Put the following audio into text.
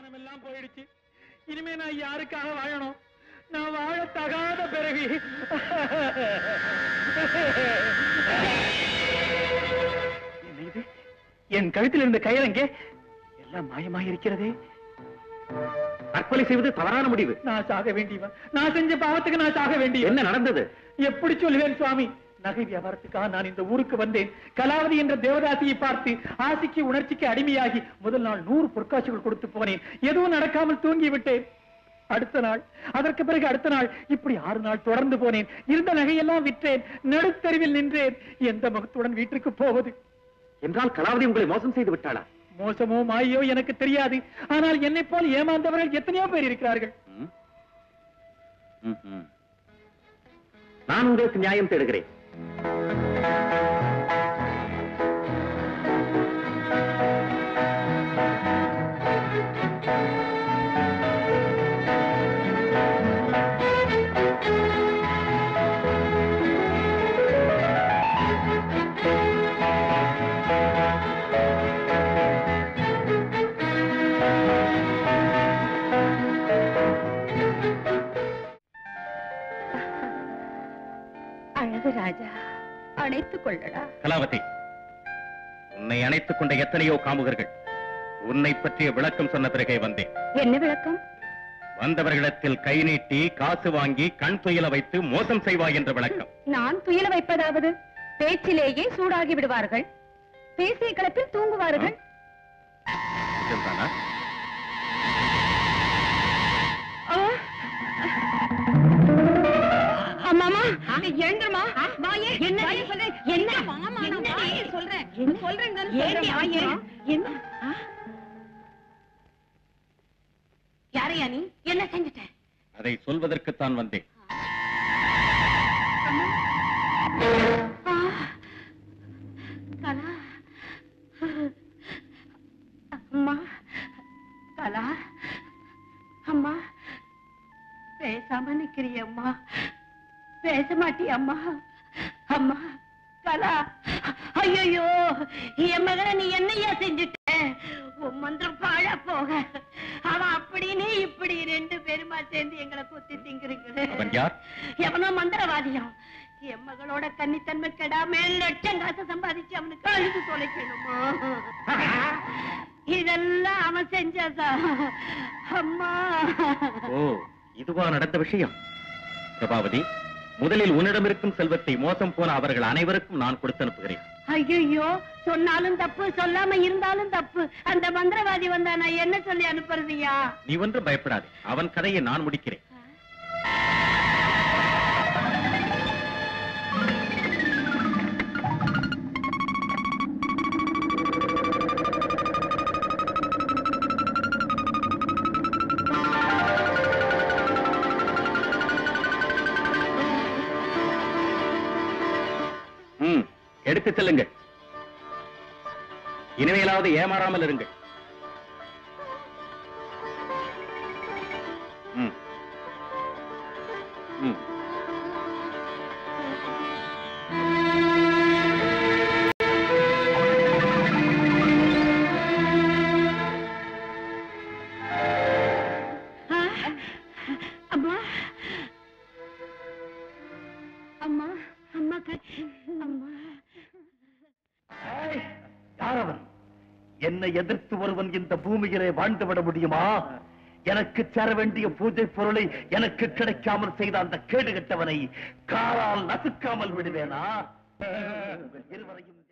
மானம் எல்லாம் போயிடுச்சு இனிமே நான் யாருக்காக வாழணும் நான் வாழ தகாத பிறவி என்ன இது என் கழுத்தில் இருந்த கயிறங்கே எல்லாம் மாயமாக இருக்கிறதே தற்கொலை செய்வது தவறான முடிவு நான் சாக வேண்டியவன் நான் செஞ்ச பாவத்துக்கு நான் சாக வேண்டியவன் என்ன நடந்தது எப்படி சொல்லுவேன் சுவாமி நகை வியாபாரத்துக்காக நான் இந்த ஊருக்கு வந்தேன் கலாவதி என்ற தேவதாசியை பார்த்து ஆசைக்கு உணர்ச்சிக்கு அடிமையாகி முதல் நாள் நூறு பொற்காட்சிகள் கொடுத்து போனேன் எதுவும் நடக்காமல் தூங்கி விட்டேன் அடுத்த நாள் அதற்கு பிறகு அடுத்த நாள் இப்படி ஆறு நாள் தொடர்ந்து போனேன் இருந்த நகையெல்லாம் விற்றேன் நடுத்தருவில் நின்றேன் எந்த முகத்துடன் வீட்டிற்கு போவது என்றால் கலாவதி உங்களை மோசம் செய்து விட்டாளா மோசமோ மாயோ எனக்கு தெரியாது ஆனால் என்னை போல் ஏமாந்தவர்கள் எத்தனையோ பேர் இருக்கிறார்கள் ம்? ம், ம். நான் உங்களுக்கு நியாயம் தேடுகிறேன் அழகு ராஜா அணைத்துக் கொள்ளடா கலாவதி உன்னை அணைத்துக் கொண்ட எத்தனையோ காமுகர்கள் உன்னை பற்றிய விளக்கம் சொன்ன பிறகே வந்தேன் என்ன விளக்கம் வந்தவர்களிடத்தில் கை நீட்டி காசு வாங்கி கண் துயில வைத்து மோசம் செய்வாய் என்ற விளக்கம் நான் துயில வைப்பதாவது பேச்சிலேயே சூடாகி விடுவார்கள் பேசிய கிளப்பில் தூங்குவார்கள் நிஜம்தானா? ஆ! அம்மாமா எழுந்துருமா வாயே என்ன சொல்றேன் என்ன என்ன சொல்றேன் சொல்றேன் என்ன யாரையா நீ என்ன செஞ்சுட்ட அதை சொல்வதற்குத்தான் வந்தேன் கலா அம்மா கலா அம்மா பேசாம நிக்கிறிய அம்மா பேச மாட்டியம்மா அம்மா கலா ஐயோ என் மகனை நீ என்னையா செஞ்சுட்ட உன் மந்திரம் பாழா போக அவன் அப்படின்னு இப்படி ரெண்டு பேருமா சேர்ந்து எங்களை குத்தி திங்கிறீங்களே அவன் யார் எவனோ மந்திரவாதியம் என் மகளோட கன்னித்தன்மை கெடாம லட்சம் காசு சம்பாதிச்சு அவனுக்கு அழுது தொலைக்கணுமா இதெல்லாம் அவன் செஞ்சதா அம்மா ஓ இதுவா நடந்த விஷயம் பிரபாவதி முதலில் உன்னிடம் இருக்கும் செல்வத்தை மோசம் போன அவர்கள் அனைவருக்கும் நான் கொடுத்து அனுப்புகிறேன் ஐயோ சொன்னாலும் தப்பு சொல்லாம இருந்தாலும் தப்பு அந்த மந்திரவாதி வந்தா நான் என்ன சொல்லி அனுப்புறதுயா நீ ஒன்றும் பயப்படாதே அவன் கதையை நான் முடிக்கிறேன் ம் எடுத்து செல்லுங்கள் இனிமேலாவது ஏமாறாமல் இருங்கள் ம் ம் அம்மா அம்மா அம்மா க- அம்மா யார் அவன் என்னை எதிர்த்து ஒருவன் இந்த பூமியிலே வாழ்ந்து விட முடியுமா எனக்கு சேர வேண்டிய பூஜை பொருளை எனக்கு கிடைக்காமல் செய்த அந்த கேடு கெட்டவனை காலால் நசுக்காமல் விடுவேனா உங்கள் இருவரையும்